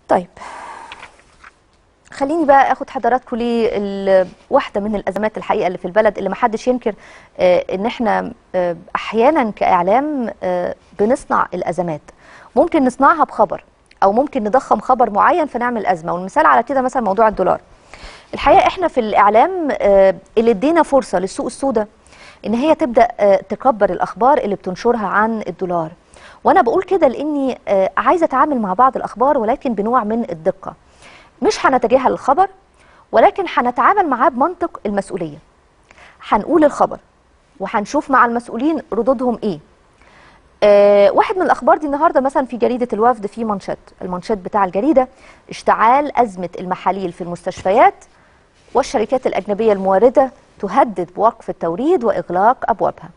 طيب خليني بقى اخد حضراتكم لواحده من الازمات الحقيقه اللي في البلد اللي محدش ينكر آه، ان احنا آه، احيانا كاعلام آه، بنصنع الازمات ممكن نصنعها بخبر او ممكن نضخم خبر معين فنعمل ازمه والمثال على كده مثلا موضوع الدولار الحقيقه احنا في الاعلام آه، اللي ادينا فرصه للسوق السوداء ان هي تبدا آه، تكبر الاخبار اللي بتنشرها عن الدولار وانا بقول كده لاني آه، عايزه اتعامل مع بعض الاخبار ولكن بنوع من الدقه مش هنتجاهل الخبر ولكن هنتعامل معاه بمنطق المسؤوليه هنقول الخبر وهنشوف مع المسؤولين ردودهم ايه آه واحد من الاخبار دي النهارده مثلا في جريده الوفد في منشط المنشط بتاع الجريده اشتعال ازمه المحاليل في المستشفيات والشركات الاجنبيه المورده تهدد بوقف التوريد واغلاق ابوابها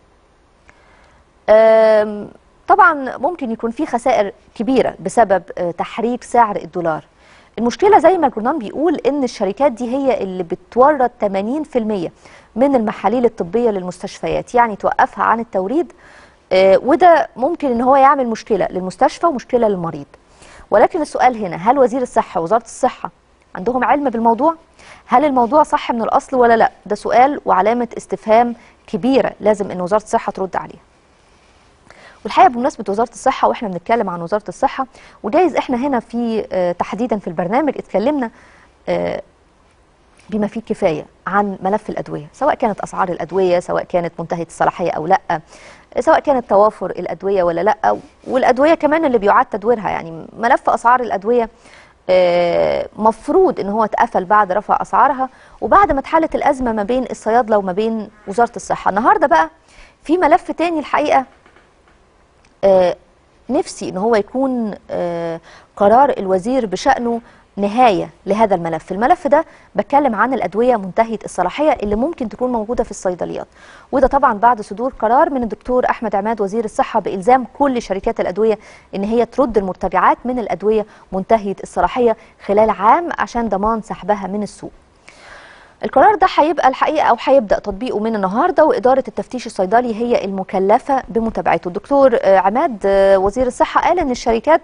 آم، طبعا ممكن يكون في خسائر كبيره بسبب آه، تحريك سعر الدولار المشكله زي ما الجورنال بيقول ان الشركات دي هي اللي بتورد 80% من المحاليل الطبيه للمستشفيات يعني توقفها عن التوريد آه، وده ممكن ان هو يعمل مشكله للمستشفى ومشكله للمريض ولكن السؤال هنا هل وزير الصحه ووزاره الصحه عندهم علم بالموضوع هل الموضوع صح من الاصل ولا لا ده سؤال وعلامه استفهام كبيره لازم ان وزاره الصحه ترد عليها والحقيقه بمناسبه وزاره الصحه واحنا بنتكلم عن وزاره الصحه وجايز احنا هنا في آه، تحديدا في البرنامج اتكلمنا آه، بما فيه الكفايه عن ملف الادويه سواء كانت اسعار الادويه سواء كانت منتهيه الصلاحيه او لا آه، سواء كانت توافر الادويه ولا لا والادويه كمان اللي بيعاد تدويرها يعني ملف اسعار الادويه آه، مفروض ان هو اتقفل بعد رفع اسعارها وبعد ما اتحلت الازمه ما بين الصيادله وما بين وزاره الصحه النهارده بقى في ملف تاني الحقيقه آه، نفسي ان هو يكون آه، قرار الوزير بشأنه نهاية لهذا الملف الملف ده بتكلم عن الأدوية منتهية الصلاحية اللي ممكن تكون موجودة في الصيدليات وده طبعا بعد صدور قرار من الدكتور أحمد عماد وزير الصحة بإلزام كل شركات الأدوية إن هي ترد المرتجعات من الأدوية منتهية الصلاحية خلال عام عشان ضمان سحبها من السوق القرار ده هيبقى الحقيقه او هيبدا تطبيقه من النهارده واداره التفتيش الصيدلي هي المكلفه بمتابعته الدكتور آه، عماد آه، وزير الصحه قال ان الشركات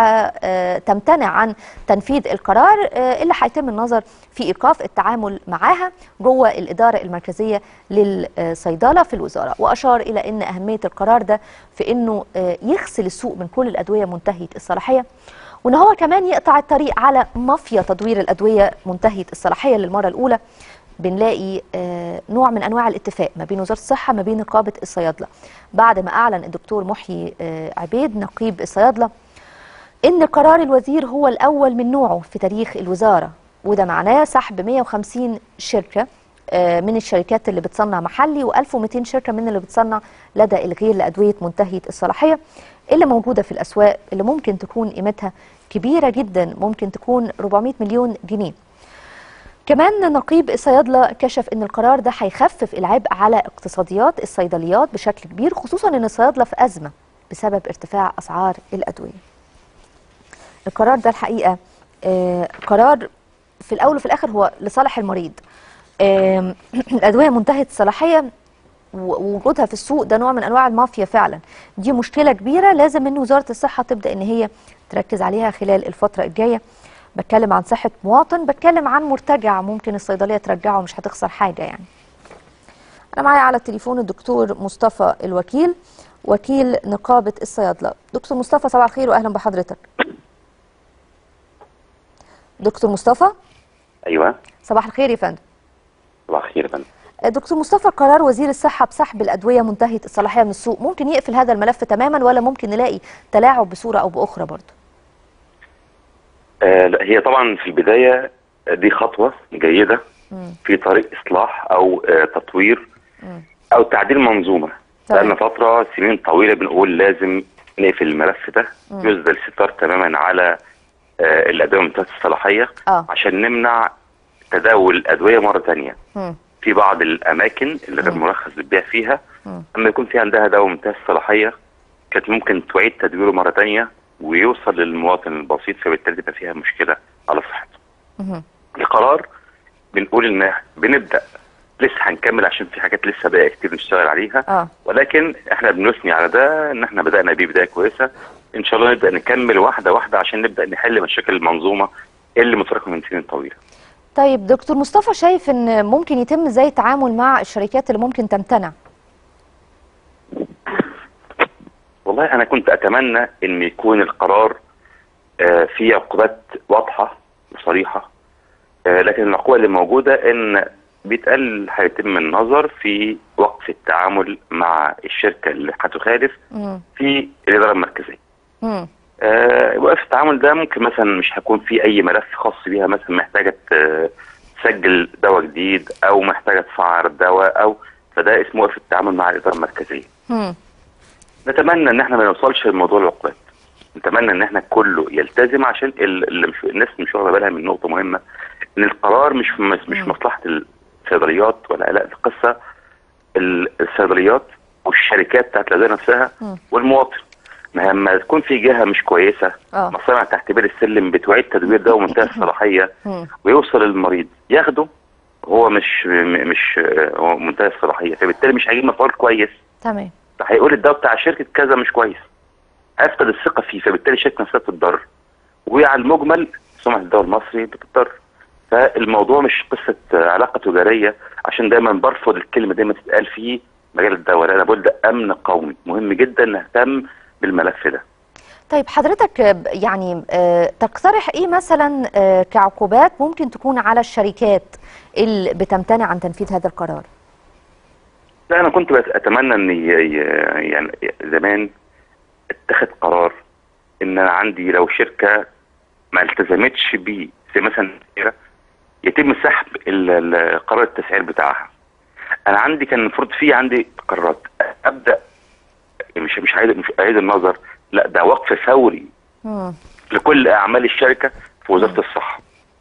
تمتنع عن تنفيذ القرار آه، اللي هيتم النظر في ايقاف التعامل معاها جوه الاداره المركزيه للصيدله في الوزاره واشار الى ان اهميه القرار ده في انه آه، يغسل السوق من كل الادويه منتهيه الصلاحيه وان هو كمان يقطع الطريق على مافيا تدوير الادويه منتهيه الصلاحيه للمره الاولى بنلاقي آه، نوع من انواع الاتفاق ما بين وزاره الصحه ما بين نقابه الصيادله بعد ما اعلن الدكتور محيي آه، عبيد نقيب الصيادله ان قرار الوزير هو الاول من نوعه في تاريخ الوزاره وده معناه سحب 150 شركه آه، من الشركات اللي بتصنع محلي و1200 شركه من اللي بتصنع لدى الغير لادويه منتهيه الصلاحيه اللي موجوده في الاسواق اللي ممكن تكون قيمتها كبيره جدا ممكن تكون 400 مليون جنيه كمان نقيب الصيادله كشف ان القرار ده هيخفف العبء على اقتصاديات الصيدليات بشكل كبير خصوصا ان الصيادله في ازمه بسبب ارتفاع اسعار الادويه. القرار ده الحقيقه آه قرار في الاول وفي الاخر هو لصالح المريض. آم، الادويه منتهيه الصلاحيه ووجودها في السوق ده نوع من انواع المافيا فعلا دي مشكله كبيره لازم ان وزاره الصحه تبدا ان هي تركز عليها خلال الفتره الجايه بتكلم عن صحه مواطن بتكلم عن مرتجع ممكن الصيدليه ترجعه مش هتخسر حاجه يعني انا معايا على التليفون الدكتور مصطفى الوكيل وكيل نقابه الصيادله دكتور مصطفى صباح الخير واهلا بحضرتك دكتور مصطفى ايوه صباح الخير يا فندم صباح الخير يا فندم دكتور مصطفى قرار وزير الصحة بسحب الأدوية منتهية الصلاحية من السوق ممكن يقفل هذا الملف تماما ولا ممكن نلاقي تلاعب بصورة أو بأخرى برضه آه لا هي طبعا في البدايه دي خطوه جيده مم. في طريق اصلاح او آه تطوير مم. او تعديل منظومه تمام. بقالنا فتره سنين طويله بنقول لازم نقفل الملف ده مم. يسدل الستار تماما على آه الادويه منتهيه الصلاحيه اه عشان نمنع تداول الادويه مره ثانيه مم. في بعض الاماكن اللي غير مم. مرخص بتبيع فيها مم. اما يكون في عندها دواء منتهي الصلاحيه كانت ممكن تعيد تدويره مره ثانيه ويوصل للمواطن البسيط فبالتالي تبقى فيها مشكله على صحته. مم. القرار بنقول ان بنبدا لسه هنكمل عشان في حاجات لسه باقي كتير نشتغل عليها اه ولكن احنا بنثني على ده ان احنا بدانا بيه بدايه كويسه ان شاء الله نبدا نكمل واحده واحده عشان نبدا نحل مشاكل المنظومه اللي متراكمه من سنين طويله طيب دكتور مصطفى شايف ان ممكن يتم ازاي التعامل مع الشركات اللي ممكن تمتنع والله انا كنت اتمنى ان يكون القرار آه، فيه عقوبات واضحه وصريحه آه، لكن العقوبه اللي موجوده ان بيتقال هيتم النظر في وقف التعامل مع الشركه اللي هتخالف مم. في الاداره المركزيه. مم. آه، وقف التعامل ده ممكن مثلا مش هيكون في اي ملف خاص بيها مثلا محتاجه ت- تسجل دواء جديد او محتاجه تسعر دواء او فده اسمه وقف التعامل مع الاداره المركزيه. مم. نتمنى ان احنا ما نوصلش لموضوع العقوبات نتمنى ان احنا كله يلتزم عشان ال- اللي مش الناس مش واخده بالها من نقطه مهمه ان القرار مش في مش مش مم. مصلحه الصيدليات ولا لا القصه ال- الصيدليات والشركات بتاعت الادويه نفسها مم. والمواطن ما لما تكون في جهه مش كويسه اه مصانع تحت بير السلم بتعيد تدوير ده ومنتهى الصلاحيه مم. ويوصل للمريض ياخده هو مش م- مش هو منتهى الصلاحيه فبالتالي مش هيجيب مفعول كويس تمام هيقول الدواء بتاع شركه كذا مش كويس هيفقد الثقه فيه فبالتالي الشركه نفسها بتتضرر وعلى المجمل سمعه الدواء المصري بتتضرر فالموضوع مش قصه علاقه تجاريه عشان دايما برفض الكلمه دايما تتقال في مجال الدواء لا، انا بقول ده امن قومي مهم جدا نهتم بالملف ده طيب حضرتك آه، ب- يعني آه، تقترح ايه مثلا آه، كعقوبات ممكن تكون على الشركات اللي بتمتنع عن تنفيذ هذا القرار لا انا كنت بت- اتمنى ان ي- ي- يعني زمان اتخذ قرار ان انا عندي لو شركه ما التزمتش بيه زي مثلا يتم سحب ال- ال- قرار التسعير بتاعها انا عندي كان المفروض في عندي قرارات ابدا مش مش عايز مش عايز النظر لا ده وقف فوري مم. لكل اعمال الشركه في وزاره الصحه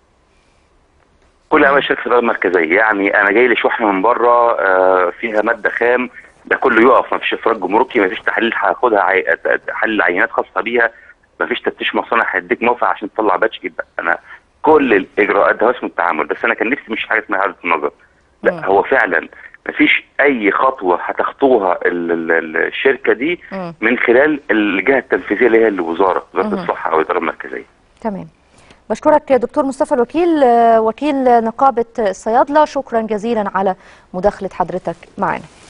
كل اعمال الشركه في الاداره المركزيه يعني انا جاي لي شحنه من بره آه، فيها ماده خام ده كله يقف ما فيش افراج جمركي ما فيش تحاليل هاخدها عي... تحليل عينات خاصه بيها ما فيش تفتيش مصانع هيديك موافقه عشان تطلع باتش يبقى انا كل الاجراءات ده هو اسمه التعامل بس انا كان نفسي مش حاجه اسمها اعاده النظر مم. لا هو فعلا ما فيش اي خطوه هتخطوها ال- ال- ال- الشركه دي مم. من خلال الجهه التنفيذيه اللي هي الوزاره وزاره مم. الصحه او الاداره المركزيه تمام بشكرك دكتور مصطفى الوكيل آه، وكيل نقابة الصيادلة شكرا جزيلا على مداخلة حضرتك معنا